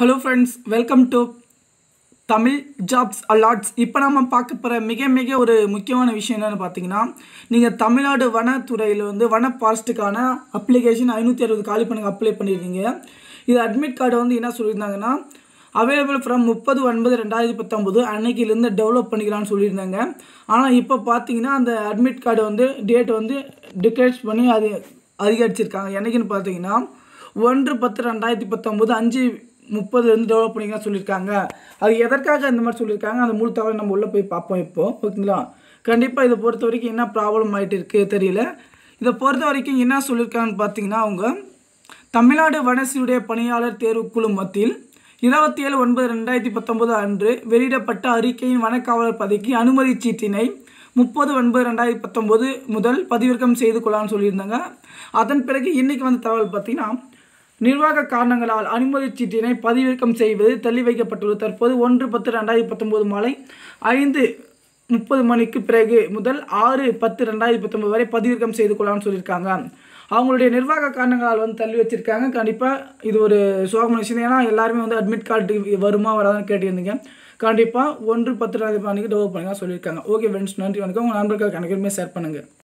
hello friends welcome to Tamil jobs alerts இப்போ நம்ம பார்க்க போகிற மிக மிக ஒரு முக்கியமான விஷயம் என்னென்னு பார்த்தீங்கன்னா நீங்கள் தமிழ்நாடு வனத்துறையில் வந்து வன ஃபாரஸ்ட்டுக்கான அப்ளிகேஷன் ஐநூற்றி அறுபது காலி பண்ணுங்க அப்ளை பண்ணியிருந்தீங்க இது அட்மிட் கார்டு வந்து என்ன சொல்லியிருந்தாங்கன்னா அவைலபிள் ஃப்ரம் முப்பது ஒன்பது ரெண்டாயிரத்தி பத்தொம்போது அன்னைக்கிலேருந்து டெவலப் பண்ணிக்கலாம்னு சொல்லியிருந்தாங்க ஆனால் இப்போ பார்த்தீங்கன்னா அந்த அட்மிட் கார்டு வந்து டேட் வந்து டிக்ளேர்ஸ் பண்ணி அது அதிகரிச்சிருக்காங்க என்னைக்குன்னு பார்த்தீங்கன்னா ஒன்று பத்து ரெண்டாயிரத்தி பத்தொம்போது அஞ்சு முப்பதுலேருந்து டெவலப் பண்ணிக்கலாம் சொல்லியிருக்காங்க அது எதற்காக இந்த மாதிரி சொல்லியிருக்காங்க அந்த முழு தகவல் நம்ம உள்ளே போய் பார்ப்போம் இப்போ ஓகேங்களா கண்டிப்பாக இதை பொறுத்த வரைக்கும் என்ன ப்ராப்ளம் ஆகிட்டு இருக்குது தெரியல இதை பொறுத்த வரைக்கும் என்ன சொல்லியிருக்காங்கன்னு பார்த்தீங்கன்னா அவங்க தமிழ்நாடு வனசியுடைய பணியாளர் தேர்வுக்குழு மத்தியில் இருபத்தி ஏழு ஒன்பது ரெண்டாயிரத்தி பத்தொன்பது அன்று வெளியிடப்பட்ட அறிக்கையின் வனக்காவலர் பதவிக்கு அனுமதி சீட்டினை முப்பது ஒன்பது ரெண்டாயிரத்தி பத்தொம்போது முதல் பதிவிறக்கம் செய்து கொள்ளலாம்னு சொல்லியிருந்தாங்க அதன் பிறகு இன்றைக்கி வந்த தகவல் பார்த்தீங்கன்னா நிர்வாக காரணங்களால் அனுமதி சீட்டினை பதிவிறக்கம் செய்வது தள்ளி வைக்கப்பட்டுள்ளது தற்போது ஒன்று பத்து ரெண்டாயிரத்தி பத்தொம்போது மாலை ஐந்து முப்பது மணிக்கு பிறகு முதல் ஆறு பத்து ரெண்டாயிரத்தி பத்தொம்பது வரை பதிவிறக்கம் செய்து கொள்ளலாம்னு சொல்லியிருக்காங்க அவங்களுடைய நிர்வாக காரணங்களால் வந்து தள்ளி வச்சிருக்காங்க கண்டிப்பாக இது ஒரு சோகமான விஷயம் ஏன்னா எல்லாருமே வந்து அட்மிட் கார்டு வருமா வராதுன்னு கேட்டிருந்தீங்க கண்டிப்பாக ஒன்று பத்து ரெண்டாயிரத்தி மணிக்கு டெவலப் பண்ணுங்க சொல்லியிருக்காங்க ஓகே ஃப்ரெண்ட்ஸ் நன்றி வணக்கம் உங்கள் நண்பர்களுக்கு அனைவருமே ஷேர் பண்ணுங்கள்